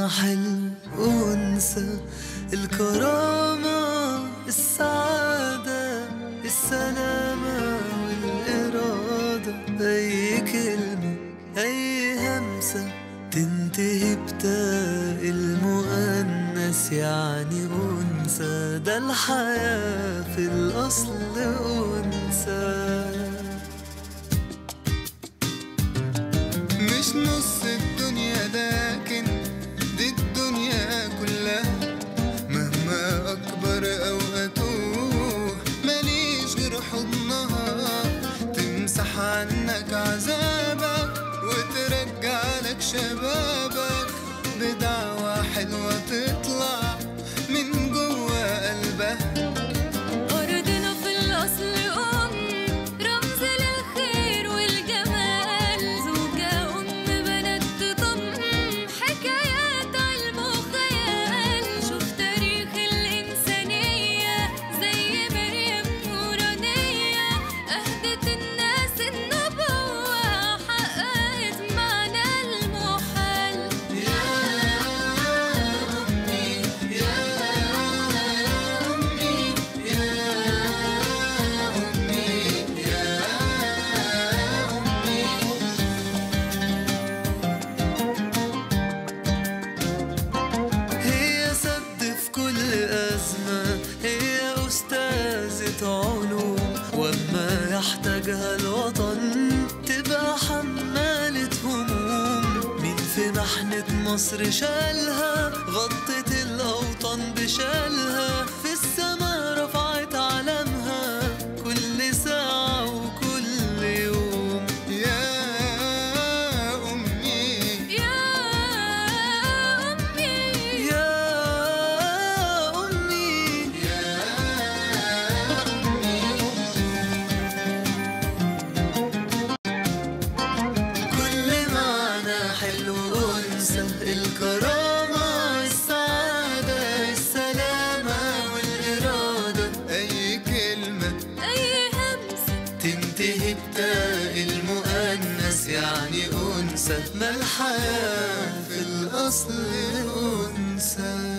حلو أنثى الكرامة السعادة السلامة والإرادة أي كلمة أي همسة تنتهي بتاء المؤنث يعني أنثى ده الحياة في الأصل أنثى مش نص الدنيا لكن دي الدنيا كلها مهما أكبر أو أتوه ماليش غير حضنها تمسح عنك عذابك وترجع لك شبابك بدعوة حلوة تطلع من جوا قلبها أرضنا في الأصل أم رمز للخير والجمال زوجة أم بنات تضم حكايات علم وخيال شوف تاريخ الإنسانية زي مريم نورانية أهدت الناس النبوة حققت معنى المحال هي سد في كل أزمة هي أستاذة علوم وأما يحتاجها الوطن تبقى حمالة هموم مين في محنة مصر شالها غطت الأوطان بشالها في السما رفعت علمها كل ساعة وكل يوم يا أمي يا أمي يا أمي كل معنى حلو أنثى الكرامة السعادة السلامة والإرادة أي كلمة أي همسة تنتهي بتاء المؤنث يعني أنثى ما الحياة في الأصل أنثى